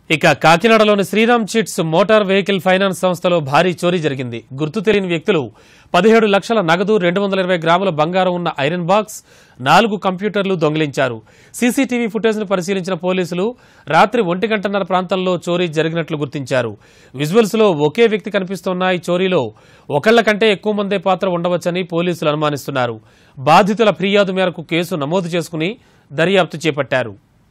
ఇక కాకినాడలోని Shriram chits motor vehicle finance సంస్థలో భారీ చోరీ జరిగింది గుర్తు తెలియని వ్యక్తులు పదిహేడు లక్షల నగదు రెండు వందల ఇరవై గ్రాముల బంగారం ఉన్న ఐరన్ బాక్స్ నాలుగు కంప్యూటర్లు దొంగిలించారు సీసీటీవీ ఫుటేజ్ను పరిశీలించిన పోలీసులు రాత్రి ఒంటి గంటన్నర ప్రాంతంలో చోరీ జరిగినట్లు గుర్తించారు విజువల్స్లో ఒకే వ్యక్తి కనిపిస్తున్న ఈ చోరీలో ఒకళ్ల కంటే ఎక్కువ మందే పాత్ర ఉండవచ్చని పోలీసులు అనుమానిస్తున్నారు బాధితుల ఫిర్యాదు మేరకు కేసు నమోదు చేసుకుని దర్యాప్తు చేపట్టారు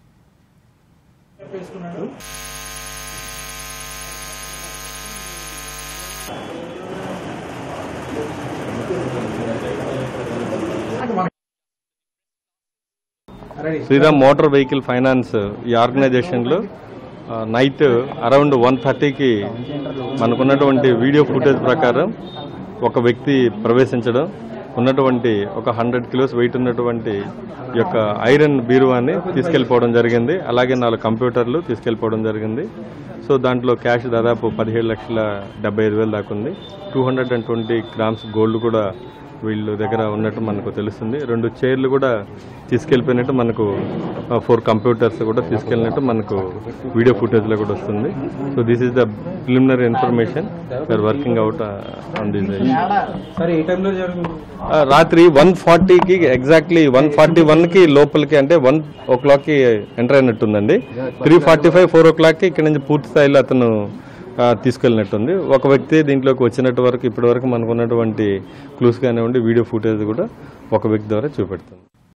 శ్రీరామ్ మోటార్ వెహికల్ ఫైనాన్స్ ఈ ఆర్గనైజేషన్లో ఆ, నైట్ అరౌండ్ వన్ థర్టీకి మనకున్నటువంటి వీడియో ఫుటేజ్ ప్రకారం ఒక వ్యక్తి ప్రవేశించడం ఉన్నటువంటి ఒక హండ్రెడ్ కిలోస్ వెయిట్ ఉన్నటువంటి ఈ యొక్క ఐరన్ బీరువాన్ని తీసుకెళ్లిపోవడం జరిగింది అలాగే నాలుగు కంప్యూటర్లు తీసుకెళ్లిపోవడం జరిగింది సో దాంట్లో క్యాష్ దాదాపు పదిహేడు లక్షల డెబ్బై ఐదు వేలు దాకా ఉంది two hundred and twenty grams gold కూడా వీళ్ళు దగ్గర ఉన్నట్టు మనకు తెలుస్తుంది రెండు చైర్లు కూడా తీసుకెళ్ళిపోయినట్టు మనకు ఫోర్ కంప్యూటర్స్ కూడా తీసుకెళ్ళినట్టు మనకు వీడియో ఫుటేజ్లో కూడా వస్తుంది so this is the preliminary information we're working out on this సరే ఏ టైంలో జరిగింది రాత్రి వన్ ఫార్టీకి ఎగ్జాక్ట్లీ వన్ ఫార్టీ వన్కి లోపలికి అంటే వన్ ఓ క్లాక్కి ఎంటర్ అయినట్టుందండి త్రీ ఫార్టీ ఫైవ్ ఫోర్ ఓ క్లాక్కి ఇక్కడ నుంచి పూర్తి స్థాయిలో అతను ఆ, తీసుకెళ్ళినట్టుంది ఒక వ్యక్తి దీంట్లోకి వచ్చినట్టు వరకు ఇప్పటి వరకు మనకు ఉన్నటువంటి క్లూస్ కానివ్వండి వీడియో ఫుటేజ్ కూడా ఒక వ్యక్తి ద్వారా చూపెడుతుంది